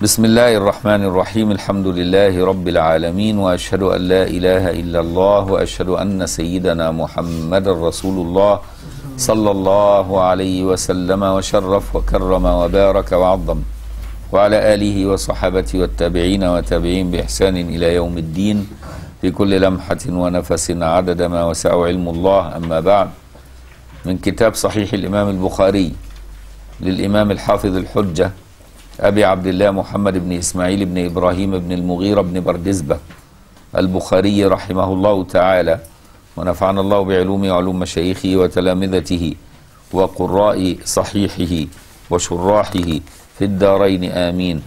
بسم الله الرحمن الرحيم الحمد لله رب العالمين واشهد ان لا اله الا الله واشهد ان سيدنا محمد رسول الله صلى الله عليه وسلم وشرف وكرم وبارك وعظم وعلى اله وصحابته والتابعين وتابعين باحسان الى يوم الدين في كل لمحه ونفس عدد ما وسع علم الله اما بعد من كتاب صحيح الامام البخاري للامام الحافظ الحجه أبي عبد الله محمد بن إسماعيل بن إبراهيم بن المغيرة بن بردزبة البخاري رحمه الله تعالى ونفعنا الله بعلوم وعلوم مشايخه وتلامذته وقراء صحيحه وشراحه في الدارين آمين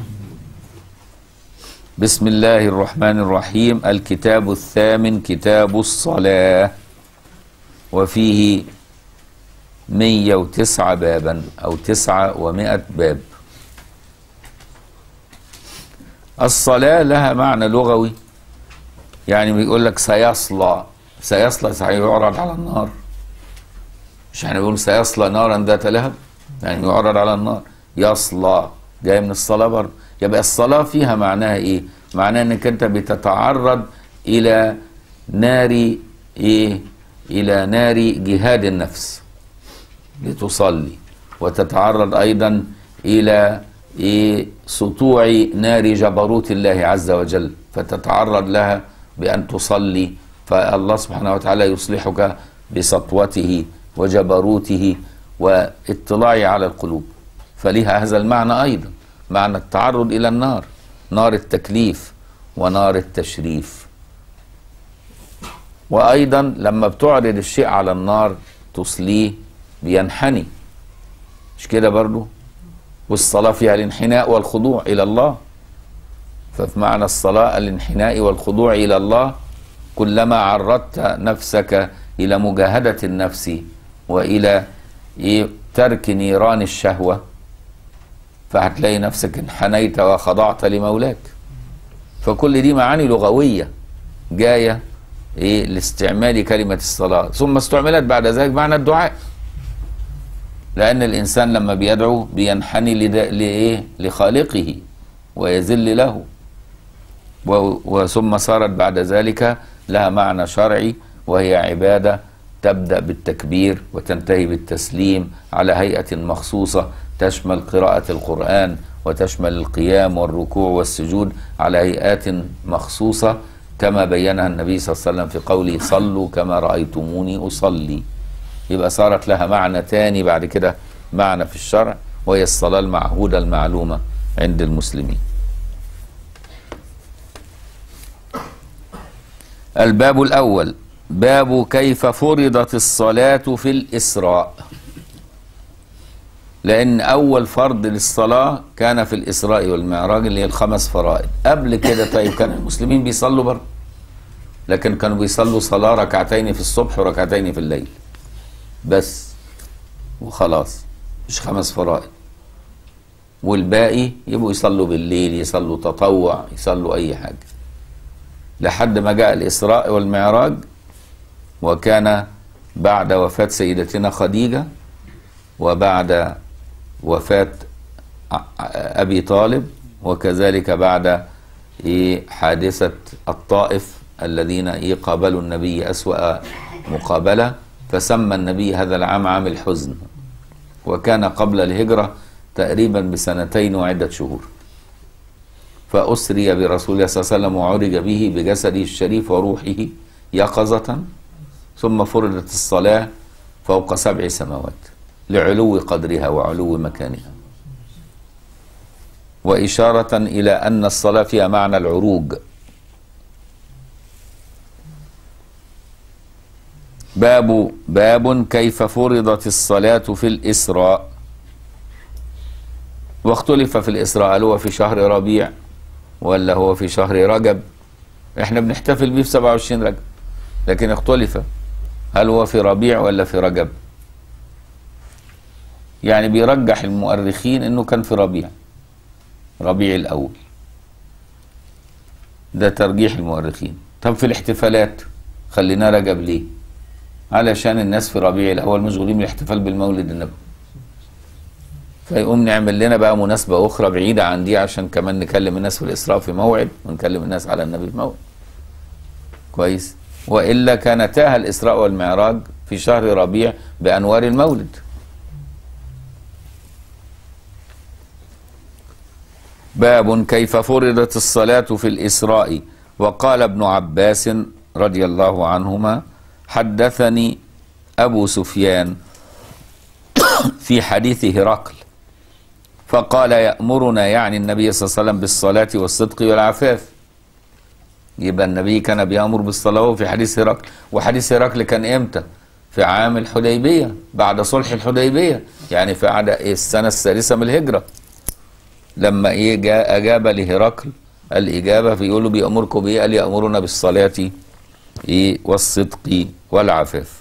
بسم الله الرحمن الرحيم الكتاب الثامن كتاب الصلاة وفيه مية وتسعة بابا أو تسعة ومائة باب الصلاة لها معنى لغوي يعني بيقول لك سيصلى سيصلى سيعرض على النار مش احنا بنقول سيصلى نارا ذات لهب يعني يعرض على النار يصلى جاي من الصلاة برضه يبقى الصلاة فيها معناها ايه؟ معناها انك انت بتتعرض الى نار ايه؟ الى نار جهاد النفس لتصلي وتتعرض ايضا الى إيه سطوع نار جبروت الله عز وجل فتتعرض لها بأن تصلي فالله سبحانه وتعالى يصلحك بسطوته وجبروته واطلاعه على القلوب فلها هذا المعنى أيضا معنى التعرض إلى النار نار التكليف ونار التشريف وأيضا لما بتعرض الشيء على النار تصليه بينحني مش كده برضو والصلاة فيها الانحناء والخضوع إلى الله ففي معنى الصلاة الانحناء والخضوع إلى الله كلما عرضت نفسك إلى مجاهدة النفس وإلى ترك نيران الشهوة فهتلاقي نفسك انحنيت وخضعت لمولاك فكل دي معاني لغوية جاية إيه لاستعمال كلمة الصلاة ثم استعملت بعد ذلك معنى الدعاء لأن الإنسان لما بيدعو بينحني لإيه؟ لخالقه ويذل له وثم صارت بعد ذلك لها معنى شرعي وهي عبادة تبدأ بالتكبير وتنتهي بالتسليم على هيئة مخصوصة تشمل قراءة القرآن وتشمل القيام والركوع والسجود على هيئات مخصوصة كما بينها النبي صلى الله عليه وسلم في قوله صلوا كما رأيتموني أصلي يبقى صارت لها معنى تاني بعد كده معنى في الشرع وهي الصلاة المعهودة المعلومة عند المسلمين الباب الأول باب كيف فرضت الصلاة في الإسراء لأن أول فرض للصلاة كان في الإسراء والمعراج اللي هي الخمس فرائض قبل كده طيب كان المسلمين بيصلوا برضه لكن كانوا بيصلوا صلاة ركعتين في الصبح وركعتين في الليل بس وخلاص مش خمس فرائض والباقي يبقوا يصلوا بالليل يصلوا تطوع يصلوا اي حاجه لحد ما جاء الاسراء والمعراج وكان بعد وفاه سيدتنا خديجه وبعد وفاه ابي طالب وكذلك بعد حادثه الطائف الذين قابلوا النبي اسوا مقابله فسمى النبي هذا العام عام الحزن وكان قبل الهجرة تقريبا بسنتين وعدة شهور فأسري برسول الله صلى الله عليه وسلم وعرج به بجسده الشريف وروحه يقظة ثم فرضت الصلاة فوق سبع سماوات لعلو قدرها وعلو مكانها وإشارة إلى أن الصلاة فيها معنى العروج باب باب كيف فرضت الصلاة في الإسراء واختلف في الإسراء هل هو في شهر ربيع ولا هو في شهر رجب احنا بنحتفل بيه في 27 رجب لكن اختلف هل هو في ربيع ولا في رجب يعني بيرجح المؤرخين انه كان في ربيع ربيع الاول ده ترجيح المؤرخين طب في الاحتفالات خليناه رجب ليه علشان الناس في ربيع الاول مشغولين بالاحتفال بالمولد النبوي فيقوم نعمل لنا بقى مناسبة أخرى بعيدة عن دي عشان كمان نكلم الناس في الإسراء في موعد ونكلم الناس على النبي في موعد كويس وإلا كان تاه الإسراء والمعراج في شهر ربيع بأنوار المولد باب كيف فرضت الصلاة في الإسراء وقال ابن عباس رضي الله عنهما حدثني أبو سفيان في حديث هرقل فقال يأمرنا يعني النبي صلى الله عليه وسلم بالصلاة والصدق والعفاف يبقى النبي كان بيأمر بالصلاة في حديث هرقل وحديث هرقل كان امتى في عام الحديبية بعد صلح الحديبية يعني في عد السنة السادسة من الهجرة لما ايه جاء اجاب لهرقل الاجابه فيقول له بيامركم بايه؟ قال يامرنا بالصلاه ايه والصدق والعفاف.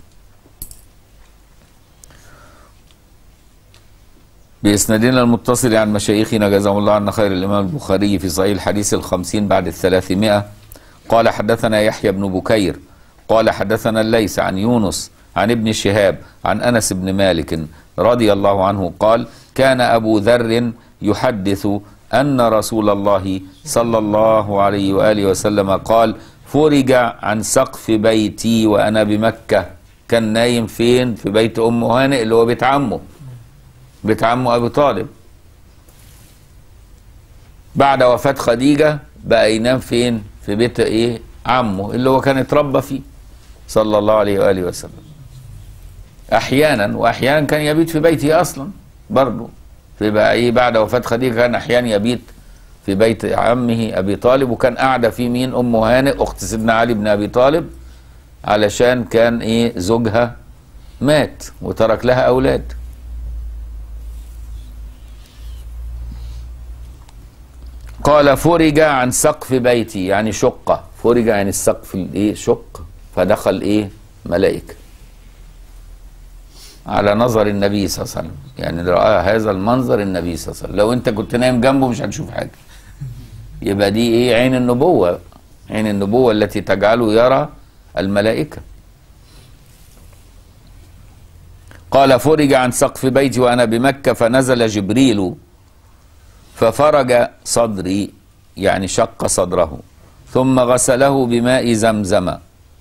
بإسنادنا المتصل عن مشايخنا جزاهم الله عنا خير الإمام البخاري في صحيح الحديث الخمسين بعد الثلاثمائة قال حدثنا يحيى بن بكير قال حدثنا الليث عن يونس عن ابن شهاب عن أنس بن مالك رضي الله عنه قال كان أبو ذر يحدث أن رسول الله صلى الله عليه وآله وسلم قال فرج عن سقف بيتي وأنا بمكة كان نايم فين في بيت أم هانئ اللي هو بيت عمه بيت عمه أبي طالب بعد وفاة خديجة بقى ينام فين في بيت إيه عمه اللي هو كان اتربى فيه صلى الله عليه وآله وسلم أحيانا وأحيانا كان يبيت في بيته أصلا برضه فيبقى ايه بعد وفاه خديجه كان احيانا يبيت في بيت عمه ابي طالب وكان قاعده في مين ام هانئ اخت سيدنا علي بن ابي طالب علشان كان ايه زوجها مات وترك لها اولاد قال فرج عن سقف بيتي يعني شقه فرج عن السقف الايه شق فدخل ايه ملائكه على نظر النبي صلى الله عليه وسلم يعني رأى هذا المنظر النبي صلى الله عليه وسلم لو انت كنت نايم جنبه مش هتشوف حاجة يبقى دي ايه عين النبوة عين النبوة التي تجعله يرى الملائكة قال فرج عن سقف بيتي وأنا بمكة فنزل جبريل ففرج صدري يعني شق صدره ثم غسله بماء زمزم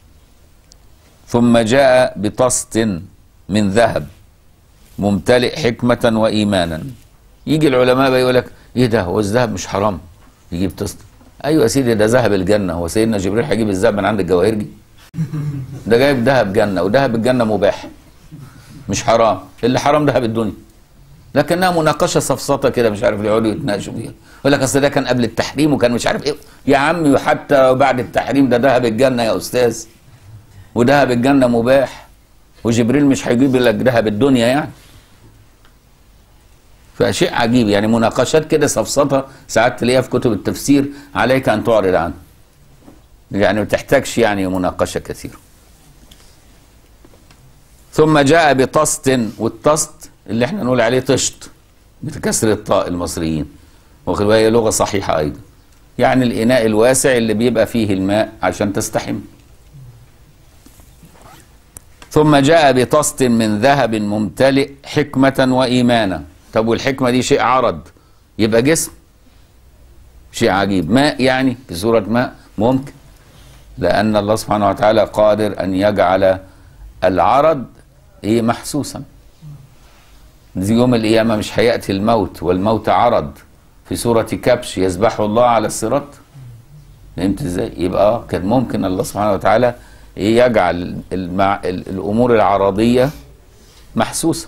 ثم جاء بطست من ذهب ممتلئ حكمة وإيمانا يجي العلماء بقى يقول لك إيه ده هو الذهب مش حرام يجيب طست أيوة يا سيدي ده ذهب الجنة هو سيدنا جبريل هيجيب الذهب من عند الجواهرجي ده جايب ذهب جنة وذهب الجنة مباح مش حرام اللي حرام ذهب الدنيا لكنها مناقشه سفسطه كده مش عارف يقعدوا يتناقشوا فيها يقول لك اصل ده كان قبل التحريم وكان مش عارف ايه يا عمي وحتى لو بعد التحريم ده ذهب الجنه يا استاذ وذهب الجنه مباح وجبريل مش هيجيب لك ذهب الدنيا يعني فشيء عجيب يعني مناقشات كده سفسطه ساعات تلاقيها في كتب التفسير عليك ان تعرض عنها يعني ما تحتاجش يعني مناقشه كثيره ثم جاء بطست والطست اللي احنا نقول عليه طشت بكسر الطاء المصريين واخد بالك هي لغه صحيحه ايضا يعني الاناء الواسع اللي بيبقى فيه الماء عشان تستحم ثم جاء بطست من ذهب ممتلئ حكمة وإيمانا طب والحكمة دي شيء عرض يبقى جسم شيء عجيب ماء يعني في صورة ماء ممكن لأن الله سبحانه وتعالى قادر أن يجعل العرض إيه محسوسا دي يوم القيامة مش هيأتي الموت والموت عرض في صورة كبش يذبحه الله على الصراط فهمت ازاي؟ يبقى كان ممكن الله سبحانه وتعالى يجعل المع... الأمور العرضية محسوسة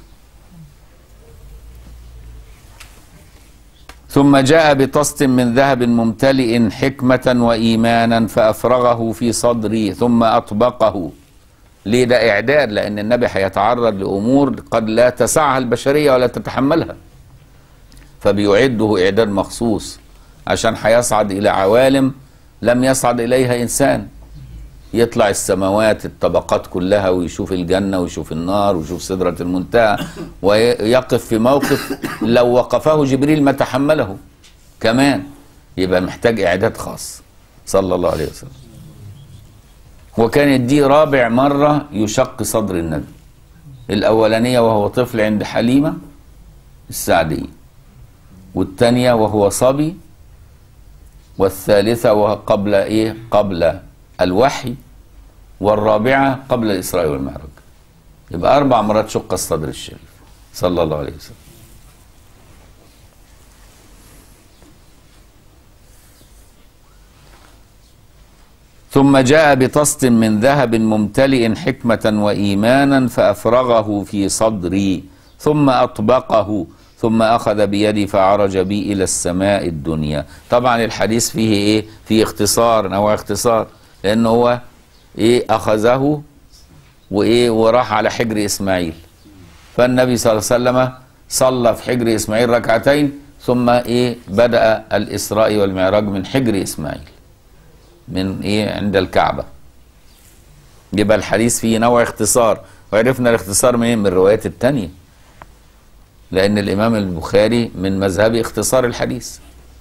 ثم جاء بطست من ذهب ممتلئ حكمة وإيمانا فأفرغه في صدري ثم أطبقه ليه ده إعداد لأن النبي هيتعرض لأمور قد لا تسعها البشرية ولا تتحملها فبيعده إعداد مخصوص عشان هيصعد إلى عوالم لم يصعد إليها إنسان يطلع السماوات الطبقات كلها ويشوف الجنة ويشوف النار ويشوف سدرة المنتهى ويقف في موقف لو وقفه جبريل ما تحمله كمان يبقى محتاج إعداد خاص صلى الله عليه وسلم وكانت دي رابع مرة يشق صدر النبي الأولانية وهو طفل عند حليمة السعدية والثانية وهو صبي والثالثة وهو قبل إيه قبل الوحي والرابعة قبل الإسراء والمعراج يبقى أربع مرات شق الصدر الشريف صلى الله عليه وسلم ثم جاء بطست من ذهب ممتلئ حكمة وإيمانا فأفرغه في صدري ثم أطبقه ثم أخذ بيدي فعرج بي إلى السماء الدنيا طبعا الحديث فيه إيه فيه اختصار نوع اختصار لأنه هو إيه أخذه وإيه وراح على حجر إسماعيل فالنبي صلى الله عليه وسلم صلى في حجر إسماعيل ركعتين ثم إيه بدأ الإسراء والمعراج من حجر إسماعيل من ايه عند الكعبة يبقى الحديث فيه نوع اختصار وعرفنا الاختصار منين من الروايات التانية لأن الإمام البخاري من مذهب اختصار الحديث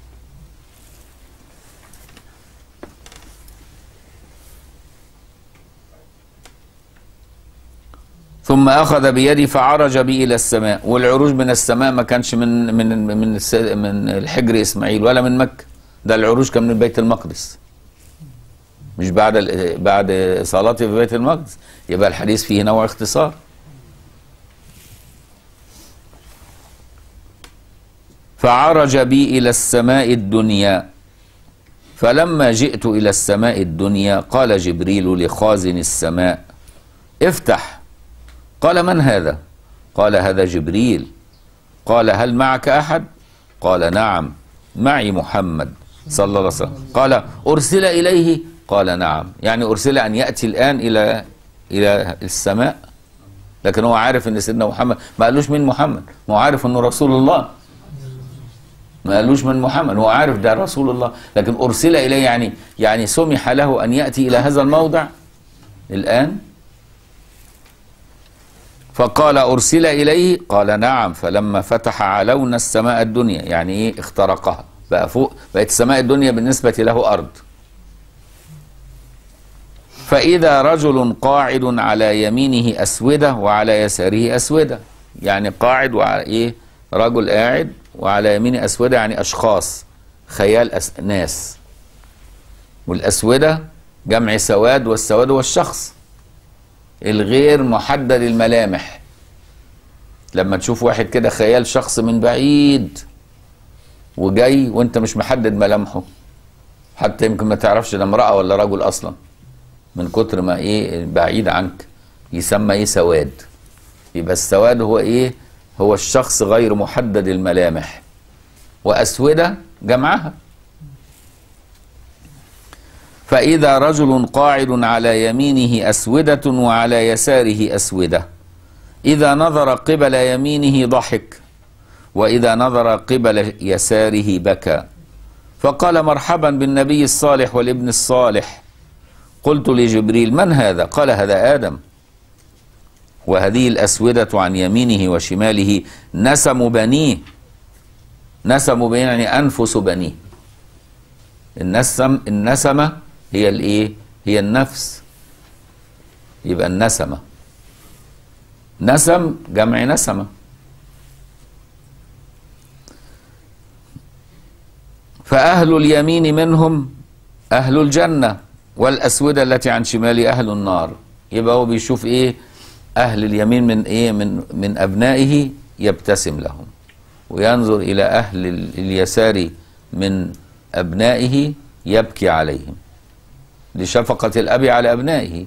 ثم أخذ بيدي فعرج بي إلى السماء والعروج من السماء ما كانش من من من الس- من الحجر إسماعيل ولا من مكة ده العروج كان من بيت المقدس مش بعد ال- بعد صلاتي في بيت المقدس يبقى الحديث فيه نوع اختصار فعرج بي إلى السماء الدنيا فلما جئت إلى السماء الدنيا قال جبريل لخازن السماء افتح قال من هذا قال هذا جبريل قال هل معك أحد قال نعم معي محمد صلى الله عليه وسلم قال أرسل إليه قال نعم يعني أرسل أن يأتي الآن إلى إلى السماء لكن هو عارف ان سيدنا محمد ما قالوش من محمد ما هو عارف انه رسول الله ما قالوش من محمد هو عارف ده رسول الله لكن ارسل اليه يعني يعني سمح له ان ياتي الى هذا الموضع الان فقال ارسل اليه قال نعم فلما فتح علونا السماء الدنيا يعني ايه اخترقها بقى فوق بقت السماء الدنيا بالنسبه له ارض فإذا رجل قاعد على يمينه أسودة وعلى يساره أسودة يعني قاعد وعلى إيه رجل قاعد وعلى يمينه أسودة يعني أشخاص خيال أس... ناس والأسودة جمع سواد والسواد هو الشخص الغير محدد الملامح لما تشوف واحد كده خيال شخص من بعيد وجاي وانت مش محدد ملامحه حتى يمكن ما تعرفش ده امرأة ولا رجل أصلا من كتر ما ايه بعيد عنك يسمى ايه سواد يبقى السواد هو ايه هو الشخص غير محدد الملامح واسوده جمعها فاذا رجل قاعد على يمينه اسوده وعلى يساره اسوده اذا نظر قبل يمينه ضحك واذا نظر قبل يساره بكى فقال مرحبا بالنبي الصالح والابن الصالح قلت لجبريل من هذا قال هذا آدم وهذه الأسودة عن يمينه وشماله نسم بنيه نسم بنيه يعني أنفس بنيه النسم النسمة هي الإيه هي النفس يبقى النسمة نسم جمع نسمة فأهل اليمين منهم أهل الجنة والأسودة التي عن شمال أهل النار يبقى هو بيشوف إيه أهل اليمين من إيه من من أبنائه يبتسم لهم وينظر إلى أهل ال- اليسار من أبنائه يبكي عليهم لشفقة الأب على أبنائه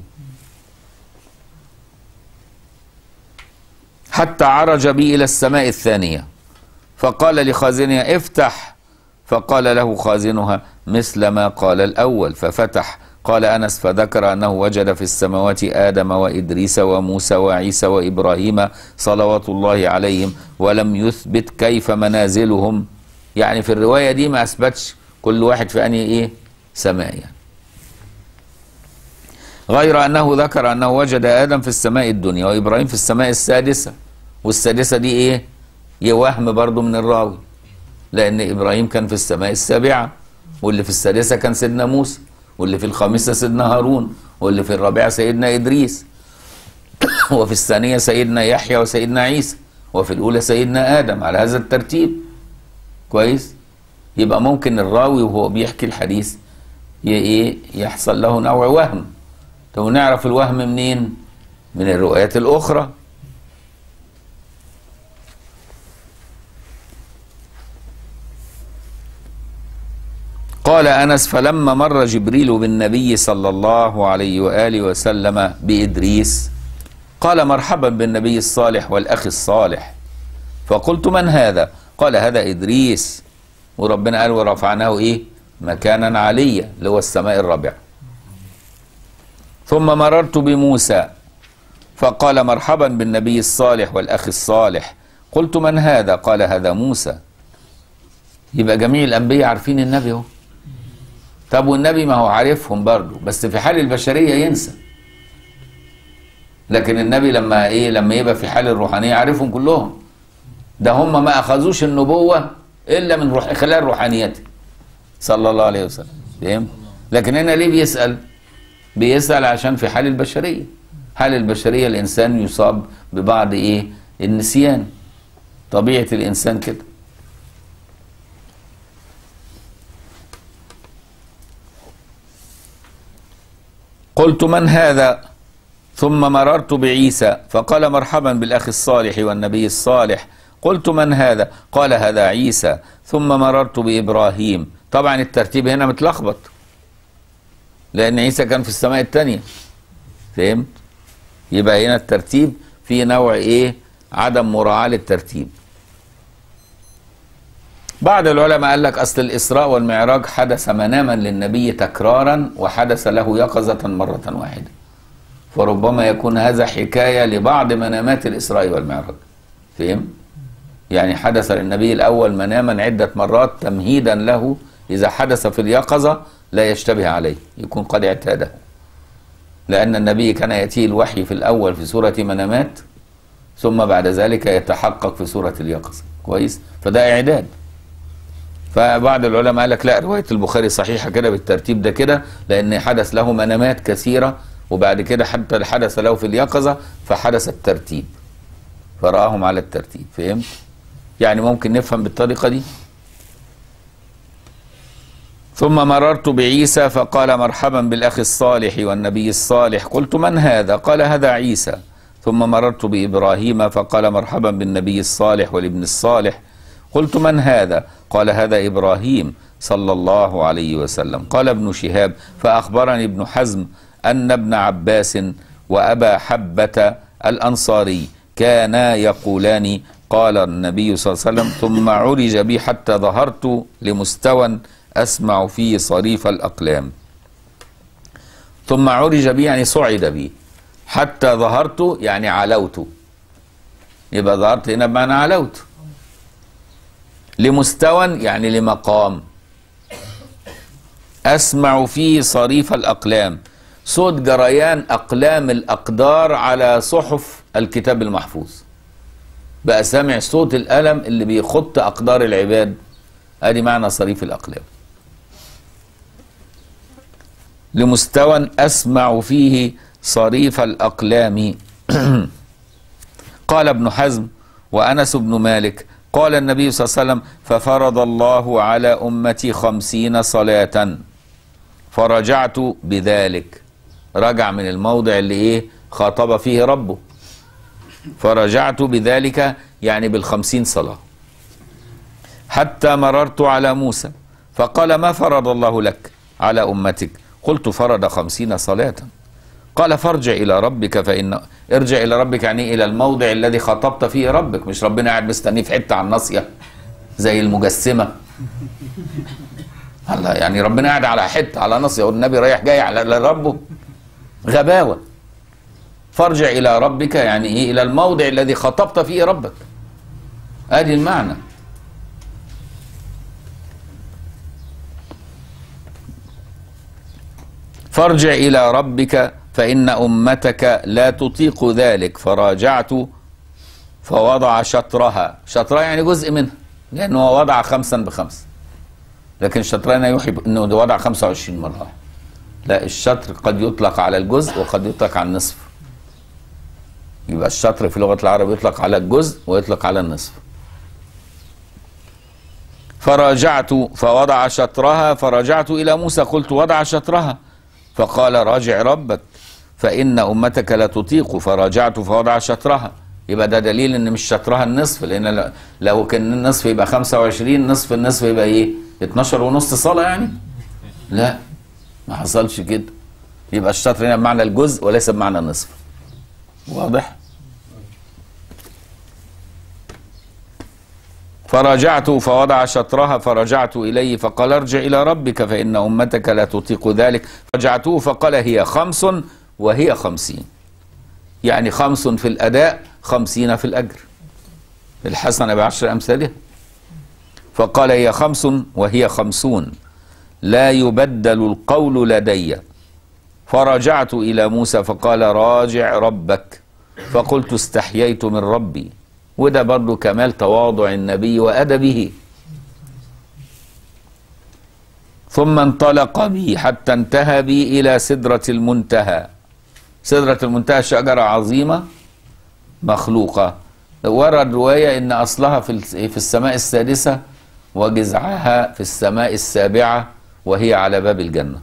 حتى عرج بي إلى السماء الثانية فقال لخازنها افتح فقال له خازنها مثل ما قال الأول ففتح قال أنس فذكر أنه وجد في السماوات آدم وإدريس وموسى وعيسى وإبراهيم صلوات الله عليهم ولم يثبت كيف منازلهم يعني في الرواية دي ما أثبتش كل واحد في أنهي إيه سماء يعني غير أنه ذكر أنه وجد آدم في السماء الدنيا وإبراهيم في السماء السادسة والسادسة دي إيه يوهم برضو من الراوي لأن إبراهيم كان في السماء السابعة واللي في السادسة كان سيدنا موسى واللي في الخامسة سيدنا هارون واللي في الرابعة سيدنا إدريس وفي الثانية سيدنا يحيى وسيدنا عيسى وفي الأولى سيدنا آدم على هذا الترتيب كويس يبقى ممكن الراوي وهو بيحكي الحديث ي- ايه يحصل له نوع وهم طب نعرف الوهم منين من الروايات الأخرى قال أنس فلما مر جبريل بالنبي صلى الله عليه وآله وسلم بإدريس قال مرحبا بالنبي الصالح والأخ الصالح فقلت من هذا قال هذا إدريس وربنا قال ورفعناه إيه مكانا عليا اللي هو السماء الرابعة ثم مررت بموسى فقال مرحبا بالنبي الصالح والأخ الصالح قلت من هذا قال هذا موسى يبقى جميع الأنبياء عارفين النبي هو طب والنبي ما هو عارفهم برضه بس في حال البشرية ينسى لكن النبي لما ايه لما يبقى في حال الروحانية عارفهم كلهم ده هم ما اخذوش النبوة الا من روح خلال روحانيته صلى الله عليه وسلم فهمت لكن هنا ليه بيسأل بيسأل عشان في حال البشرية حال البشرية الإنسان يصاب ببعض إيه النسيان طبيعة الإنسان كده قلت من هذا ثم مررت بعيسى فقال مرحبا بالأخ الصالح والنبي الصالح قلت من هذا قال هذا عيسى ثم مررت بإبراهيم طبعا الترتيب هنا متلخبط لأن عيسى كان في السماء الثانية فهمت يبقى هنا الترتيب في نوع ايه عدم مراعاة للترتيب بعض العلماء قال لك اصل الاسراء والمعراج حدث مناما للنبي تكرارا وحدث له يقظة مرة واحدة فربما يكون هذا حكاية لبعض منامات الاسراء والمعراج فهم يعني حدث للنبي الاول مناما عدة مرات تمهيدا له اذا حدث في اليقظة لا يشتبه عليه يكون قد اعتاده لأن النبي كان يأتيه الوحي في الأول في سورة منامات ثم بعد ذلك يتحقق في سورة اليقظة كويس فده إعداد فبعض العلماء قال لك لا رواية البخاري صحيحة كده بالترتيب ده كده لأن حدث له منامات كثيرة وبعد كده حتى حدث له في اليقظة فحدث الترتيب فرآهم على الترتيب فهمت؟ يعني ممكن نفهم بالطريقة دي ثم مررت بعيسى فقال مرحبا بالأخ الصالح والنبي الصالح قلت من هذا قال هذا عيسى ثم مررت بإبراهيم فقال مرحبا بالنبي الصالح والابن الصالح قلت من هذا قال هذا إبراهيم صلى الله عليه وسلم قال ابن شهاب فأخبرني ابن حزم أن ابن عباس وأبا حبة الأنصاري كانا يقولان قال النبي صلى الله عليه وسلم ثم عرج بي حتى ظهرت لمستوى أسمع فيه صريف الأقلام ثم عرج بي يعني صعد بي حتى ظهرت يعني علوت يبقى ظهرت هنا بمعنى علوت لمستوى يعني لمقام أسمع فيه صريف الأقلام صوت جريان أقلام الأقدار على صحف الكتاب المحفوظ بقى سامع صوت الألم اللي بيخط أقدار العباد ادي معنى صريف الأقلام لمستوى أسمع فيه صريف الأقلام قال ابن حزم وأنس بن مالك قال النبي صلى الله عليه وسلم ففرض الله على أمتي خمسين صلاة فرجعت بذلك رجع من الموضع اللي إيه خاطب فيه ربه فرجعت بذلك يعني بالخمسين صلاة حتى مررت على موسى فقال ما فرض الله لك على أمتك قلت فرض خمسين صلاة قال فارجع إلى ربك فإن ارجع إلى ربك يعني إلى الموضع الذي خطبت فيه ربك مش ربنا قاعد مستنيه في حتة على الناصية زي المجسمة الله يعني ربنا قاعد على حتة على ناصية والنبي رايح جاي على ربه غباوة فارجع إلى ربك يعني إيه إلى الموضع الذي خطبت فيه ربك ادي المعنى فارجع إلى ربك فإن أمتك لا تطيق ذلك فراجعت فوضع شطرها شطرها يعني جزء منها لأنه وضع خمسا بخمس لكن شطرها هنا يوحي أنه وضع 25 مرة لا الشطر قد يطلق على الجزء وقد يطلق على النصف يبقى الشطر في لغة العرب يطلق على الجزء ويطلق على النصف فراجعت فوضع شطرها فرجعت إلى موسى قلت وضع شطرها فقال راجع ربك فإن أمتك لا تطيق فراجعت فوضع شطرها يبقى ده دليل ان مش شطرها النصف لان ل- لو كان النصف يبقى 25 نصف النصف يبقى ايه 12 ونص صلاة يعني لا ما حصلش كده يبقى الشطر هنا بمعنى الجزء وليس بمعنى النصف واضح فرجعت فوضع شطرها فرجعت إليه فقال ارجع إلى ربك فإن أمتك لا تطيق ذلك رجعته فقال هي خمس وهي خمسين يعني خمس في الأداء خمسين في الأجر الحسنة بعشر أمثالها فقال هي خمس وهي خمسون لا يبدل القول لدي فرجعت إلى موسى فقال راجع ربك فقلت استحييت من ربي وده برضو كمال تواضع النبي وأدبه ثم انطلق بي حتى انتهى بي إلى سدرة المنتهى سدرة المنتهى شجرة عظيمة مخلوقة ورد رواية إن أصلها في الس- في السماء السادسة وجذعها في السماء السابعة وهي على باب الجنة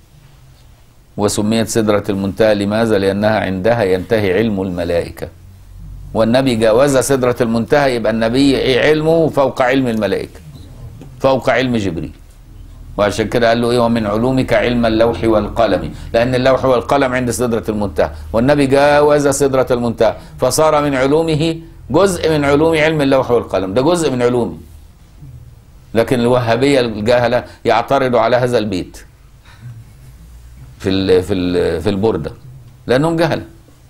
وسميت سدرة المنتهى لماذا؟ لأنها عندها ينتهي علم الملائكة والنبي جاوز سدرة المنتهى يبقى النبي إيه علمه فوق علم الملائكة فوق علم جبريل وعشان كده قال له ايه ومن علومك علم اللوح والقلم لان اللوح والقلم عند سدرة المنتهى والنبي جاوز سدرة المنتهى فصار من علومه جزء من علوم علم اللوح والقلم ده جزء من علومه لكن الوهابية الجاهلة يعترضوا على هذا البيت في ال في ال في البردة لانهم جهله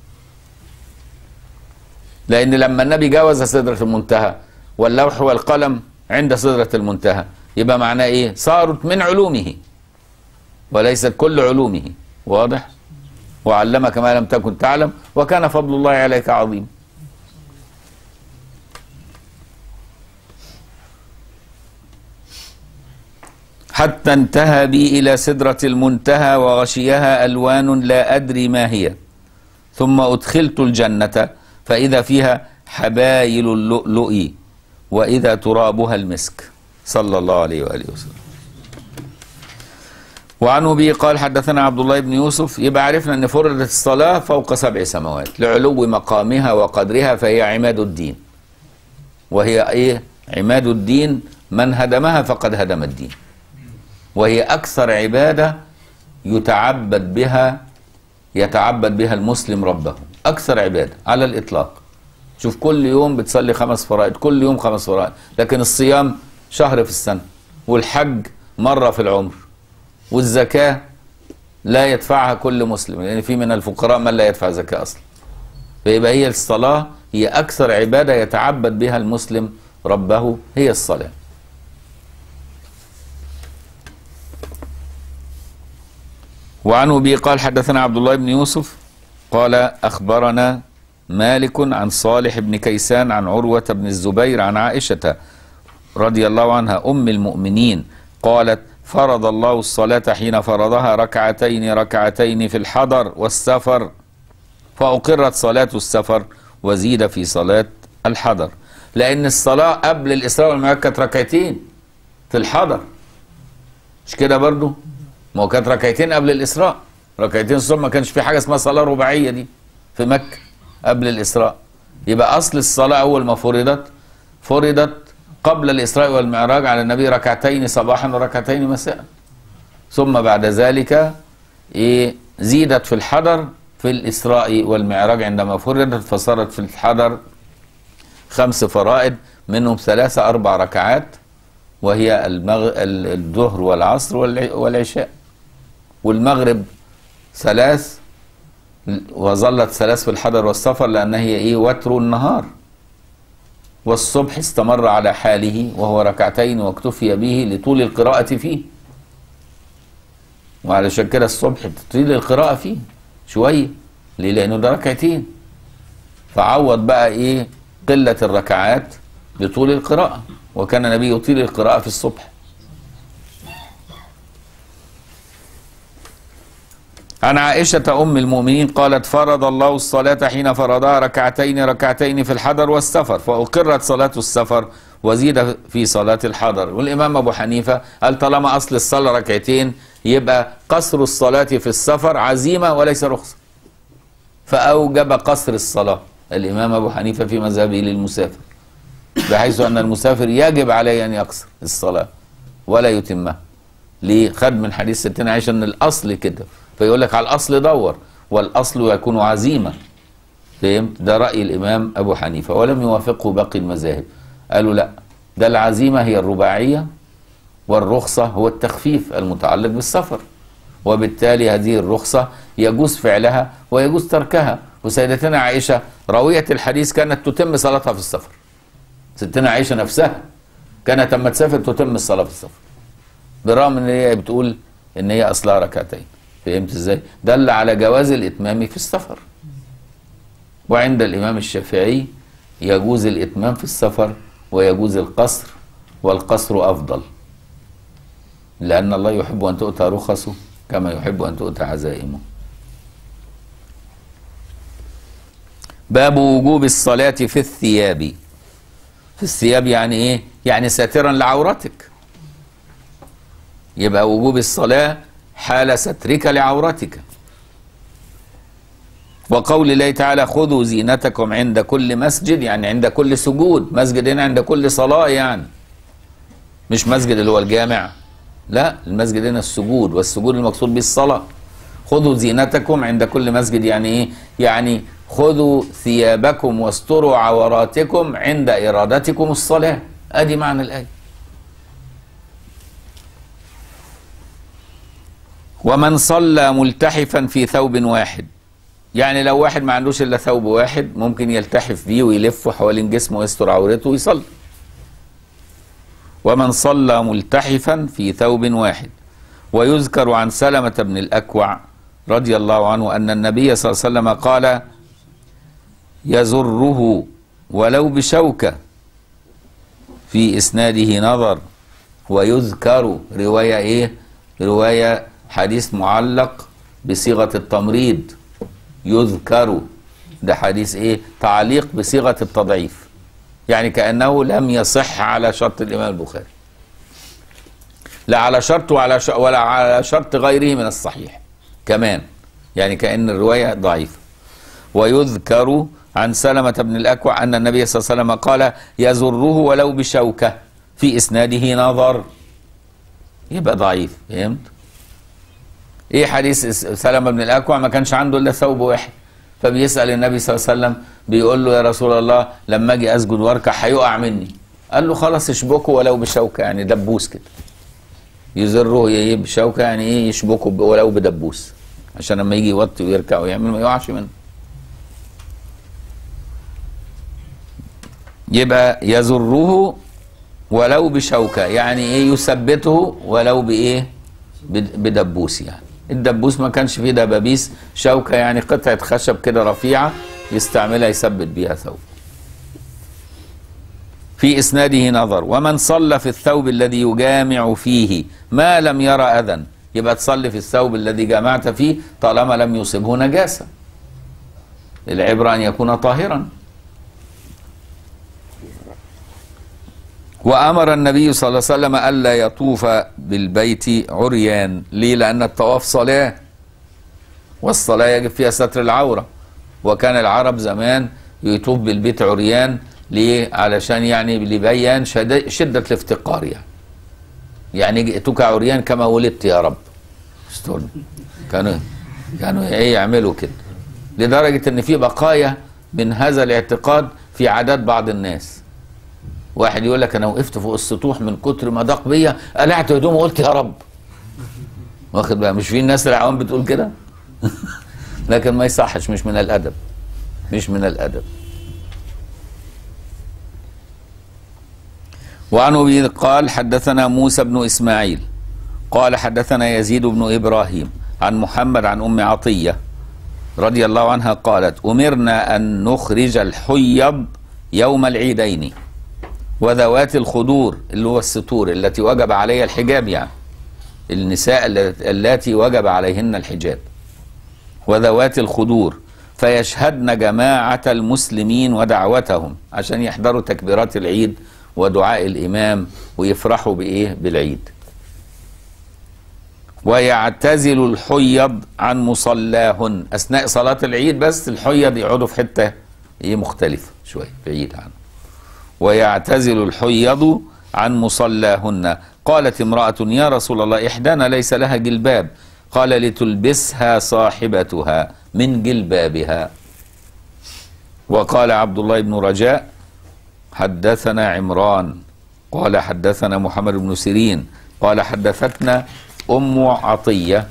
لان لما النبي جاوز سدرة المنتهى واللوح والقلم عند سدرة المنتهى يبقى معناه ايه صارت من علومه وليست كل علومه واضح وعلمك ما لم تكن تعلم وكان فضل الله عليك عظيم حتى انتهى بي إلى سدرة المنتهى وغشيها ألوان لا أدري ما هي ثم أدخلت الجنة فإذا فيها حبايل اللؤلؤ وإذا ترابها المسك صلى الله عليه وآله وسلم وعن أبي قال حدثنا عبد الله بن يوسف يبقى عرفنا أن فرضت الصلاة فوق سبع سماوات لعلو مقامها وقدرها فهي عماد الدين وهي إيه عماد الدين من هدمها فقد هدم الدين وهي أكثر عبادة يتعبد بها يتعبد بها المسلم ربه أكثر عبادة على الإطلاق شوف كل يوم بتصلي خمس فرائض كل يوم خمس فرائض لكن الصيام شهر في السنة والحج مرة في العمر والزكاة لا يدفعها كل مسلم لأن في من الفقراء من لا يدفع زكاة أصلا فيبقى هي الصلاة هي أكثر عبادة يتعبد بها المسلم ربه هي الصلاة وعن أبي قال حدثنا عبد الله بن يوسف قال أخبرنا مالك عن صالح بن كيسان عن عروة بن الزبير عن عائشة رضي الله عنها أم المؤمنين قالت فرض الله الصلاة حين فرضها ركعتين ركعتين في الحضر والسفر فأقرت صلاة السفر وزيد في صلاة الحضر لأن الصلاة قبل الإسراء والمعراج كانت ركعتين في الحضر مش كده برضو ما هو كانت ركعتين قبل الإسراء ركعتين الصبح ما كانش في حاجة اسمها صلاة رباعية دي في مكة قبل الإسراء يبقى أصل الصلاة أول ما فرضت فرضت قبل الإسراء والمعراج على النبي ركعتين صباحا وركعتين مساء ثم بعد ذلك إيه زيدت في الحضر في الإسراء والمعراج عندما فرضت فصارت في الحضر خمس فرائض منهم ثلاثة أربع ركعات وهي المغ... الظهر والعصر والع... والعشاء والمغرب ثلاث وظلت ثلاث في الحضر والسفر لأنها هي إيه وتر النهار والصبح استمر على حاله وهو ركعتين واكتفي به لطول القراءة فيه وعلشان كده الصبح تطيل القراءة فيه شوية ليه لأنه ده ركعتين فعوض بقى إيه قلة الركعات بطول القراءة وكان النبي يطيل القراءة في الصبح عن عائشة أم المؤمنين قالت فرض الله الصلاة حين فرضها ركعتين ركعتين في الحضر والسفر فأقرت صلاة السفر وزيد في صلاة الحضر والإمام أبو حنيفة قال طالما أصل الصلاة ركعتين يبقى قصر الصلاة في السفر عزيمة وليس رخصة فأوجب قصر الصلاة الإمام أبو حنيفة في مذهبه للمسافر بحيث أن المسافر يجب عليه أن يقصر الصلاة ولا يتمها ليه خد من حديث ستنا عائشة أن الأصل كده فيقول لك على الأصل دور والأصل يكون عزيمة فهمت ده رأي الإمام أبو حنيفة ولم يوافقه باقي المذاهب قالوا لا ده العزيمة هي الرباعية والرخصة هو التخفيف المتعلق بالسفر وبالتالي هذه الرخصة يجوز فعلها ويجوز تركها وسيدتنا عائشة راوية الحديث كانت تتم صلاتها في السفر ستنا عائشة نفسها كانت لما تسافر تتم الصلاة في السفر بالرغم ان هي بتقول ان هي اصلها ركعتين فهمت ازاي دل على جواز الاتمام في السفر وعند الامام الشافعي يجوز الاتمام في السفر ويجوز القصر والقصر افضل لان الله يحب ان تؤتى رخصه كما يحب ان تؤتى عزائمه باب وجوب الصلاة في الثياب في الثياب يعني ايه يعني ساترا لعورتك يبقى وجوب الصلاة حال سترك لعورتك وقول الله تعالى خذوا زينتكم عند كل مسجد يعني عند كل سجود مسجد هنا عند كل صلاة يعني مش مسجد اللي هو الجامع لا المسجد هنا السجود والسجود المقصود به الصلاة خذوا زينتكم عند كل مسجد يعني ايه يعني خذوا ثيابكم واستروا عوراتكم عند إرادتكم الصلاة ادي معنى الآية ومن صلى ملتحفا في ثوب واحد يعني لو واحد ما عندوش الا ثوب واحد ممكن يلتحف بيه ويلفه حوالين جسمه ويستر عورته ويصلي ومن صلى ملتحفا في ثوب واحد ويذكر عن سلمة بن الأكوع رضي الله عنه أن النبي صلى الله عليه وسلم قال يزره ولو بشوكة في إسناده نظر ويذكر رواية إيه رواية حديث معلق بصيغة التمريض يذكر ده حديث ايه تعليق بصيغة التضعيف يعني كأنه لم يصح على شرط الإمام البخاري لا على شرط ولا ش... ولا على شرط غيره من الصحيح كمان يعني كأن الرواية ضعيفة ويذكر عن سلمة بن الأكوع أن النبي صلى الله عليه وسلم قال يزره ولو بشوكة في إسناده نظر يبقى ضعيف فهمت ايه حديث سلمة بن الأكوع ما كانش عنده الا ثوب واحد فبيسأل النبي صلى الله عليه وسلم بيقول له يا رسول الله لما اجي اسجد واركع هيقع مني قال له خلاص اشبكه ولو بشوكة يعني دبوس كده يزره ايه بشوكة يعني ايه يشبكه ولو بدبوس عشان لما يجي يوطي ويركع ويعمل ما يقعش منه يبقى يزره ولو بشوكة يعني ايه يثبته ولو بايه بدبوس يعني الدبوس ما كانش فيه دبابيس شوكة يعني قطعة خشب كده رفيعة يستعملها يثبت بيها ثوب في إسناده نظر ومن صلى في الثوب الذي يجامع فيه ما لم يرى أذى يبقى تصلي في الثوب الذي جامعت فيه طالما لم يصبه نجاسة العبرة أن يكون طاهرا وأمر النبي صلى الله عليه وسلم ألا يطوف بالبيت عريان ليه لأن الطواف صلاة والصلاة يجب فيها ستر العورة وكان العرب زمان يطوف بالبيت عريان ليه علشان يعني لبيان شدة الافتقار يعني يعني جئتك عريان كما ولدت يا رب استنى كانوا كانوا ايه يعملوا كده لدرجة ان في بقايا من هذا الاعتقاد في عادات بعض الناس واحد يقول لك انا وقفت فوق السطوح من كتر ما ضاق بيا قلعت هدومي وقلت يا رب واخد بقى مش في الناس العوام بتقول كده لكن ما يصحش مش من الادب مش من الادب وعن ابي قال حدثنا موسى بن اسماعيل قال حدثنا يزيد بن ابراهيم عن محمد عن ام عطيه رضي الله عنها قالت امرنا ان نخرج الحيض يوم العيدين وذوات الخدور اللي هو الستور التي وجب عليها الحجاب يعني النساء اللاتي وجب عليهن الحجاب وذوات الخدور فيشهدن جماعة المسلمين ودعوتهم عشان يحضروا تكبيرات العيد ودعاء الإمام ويفرحوا بإيه بالعيد ويعتزل الحيض عن مصلاهن أثناء صلاة العيد بس الحيض يقعدوا في حتة إيه مختلفة شوية بعيد عنه ويعتزل الحيض عن مصلاهن قالت امرأة يا رسول الله إحدانا ليس لها جلباب قال لتلبسها صاحبتها من جلبابها وقال عبد الله بن رجاء حدثنا عمران قال حدثنا محمد بن سيرين قال حدثتنا أم عطية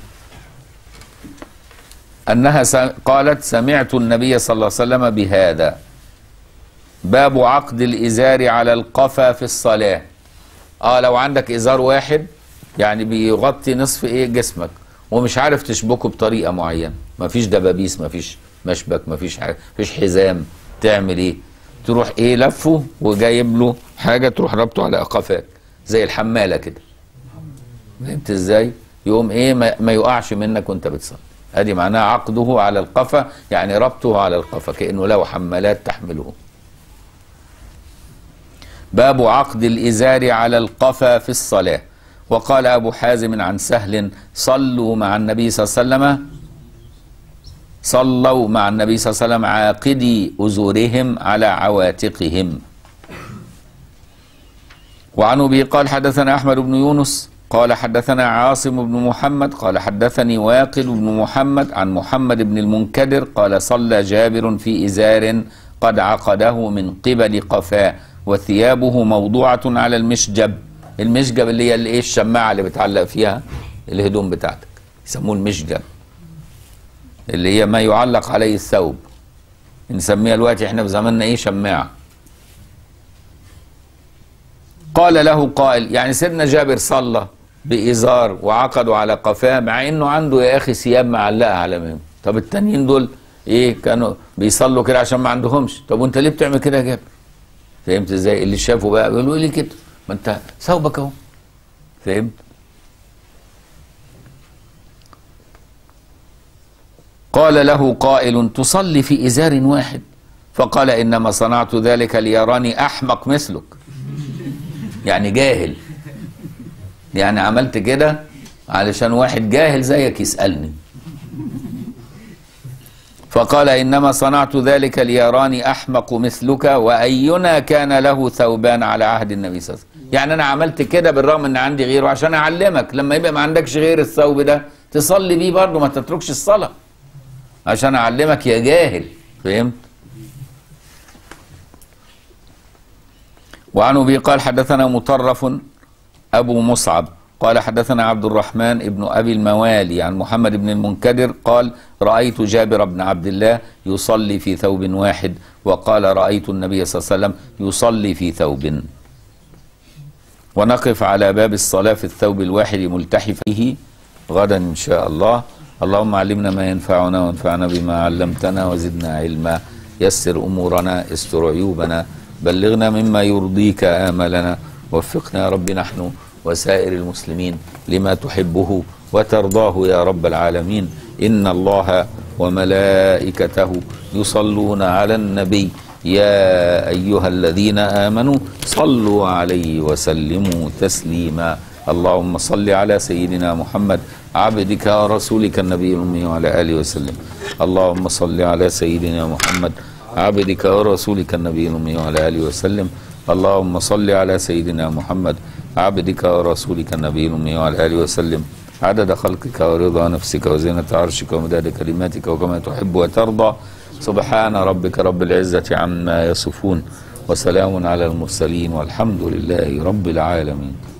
أنها س- قالت سمعت النبي صلى الله عليه وسلم بهذا باب عقد الإزار على القفا في الصلاة اه لو عندك إزار واحد يعني بيغطي نصف ايه جسمك ومش عارف تشبكه بطريقة معينة مفيش دبابيس مفيش مشبك مفيش حاجة مفيش حزام تعمل ايه تروح ايه لفه وجايب له حاجة تروح ربطه على قفاك زي الحمالة كده فهمت ازاي يقوم ايه ما, ما يقعش منك وانت بتصلي ادي معناها عقده على القفا يعني ربطه على القفا كانه له حمالات تحمله باب عقد الازار على القفا في الصلاه وقال ابو حازم عن سهل صلوا مع النبي صلى الله عليه وسلم صلوا مع النبي صلى الله عليه وسلم عاقدي ازورهم على عواتقهم وعن ابي قال حدثنا احمد بن يونس قال حدثنا عاصم بن محمد قال حدثني واقد بن محمد عن محمد بن المنكدر قال صلى جابر في ازار قد عقده من قبل قفاه وثيابه موضوعه على المشجب المشجب اللي هي الايه الشماعه اللي بتعلق فيها الهدوم بتاعتك يسموه المشجب اللي هي ما يعلق عليه الثوب نسميها دلوقتي احنا في زماننا ايه شماعه قال له قائل يعني سيدنا جابر صلى بإزار وعقدوا على قفاه مع انه عنده يا اخي ثياب معلقه على مهم طب التانيين دول ايه كانوا بيصلوا كده عشان ما عندهمش طب وانت ليه بتعمل كده يا جابر فهمت ازاي اللي شافوا بقى بيقولوا ليه كده ما انت ثوبك اهو فهمت قال له قائل تصلي في ازار واحد فقال انما صنعت ذلك ليراني احمق مثلك يعني جاهل يعني عملت كده علشان واحد جاهل زيك يسألني فقال إنما صنعت ذلك ليراني أحمق مثلك وأينا كان له ثوبان على عهد النبي صلى الله عليه وسلم يعني أنا عملت كده بالرغم أن عندي غيره عشان أعلمك لما يبقى ما عندكش غير الثوب ده تصلي بيه برضه ما تتركش الصلاة عشان أعلمك يا جاهل فهمت وعن ابي قال حدثنا مطرف ابو مصعب قال حدثنا عبد الرحمن ابن ابي الموالي عن محمد بن المنكدر قال رايت جابر بن عبد الله يصلي في ثوب واحد وقال رايت النبي صلى الله عليه وسلم يصلي في ثوب ونقف على باب الصلاه في الثوب الواحد ملتحفه غدا ان شاء الله اللهم علمنا ما ينفعنا وانفعنا بما علمتنا وزدنا علما يسر امورنا استر عيوبنا بلغنا مما يرضيك آملنا وفقنا يا رب نحن وسائر المسلمين لما تحبه وترضاه يا رب العالمين إن الله وملائكته يصلون على النبي يا أيها الذين آمنوا صلوا عليه وسلموا تسليما اللهم صل على سيدنا محمد عبدك ورسولك النبي الأمي وعلى آله وسلم اللهم صل على سيدنا محمد عبدك ورسولك النبي الأمي وعلى آله وسلم اللهم صل على سيدنا محمد عبدك ورسولك النبي الأمي وعلى آله وسلم عدد خلقك ورضا نفسك وزينة عرشك ومداد كلماتك وكما تحب وترضى سبحان ربك رب العزة عما يصفون وسلام على المرسلين والحمد لله رب العالمين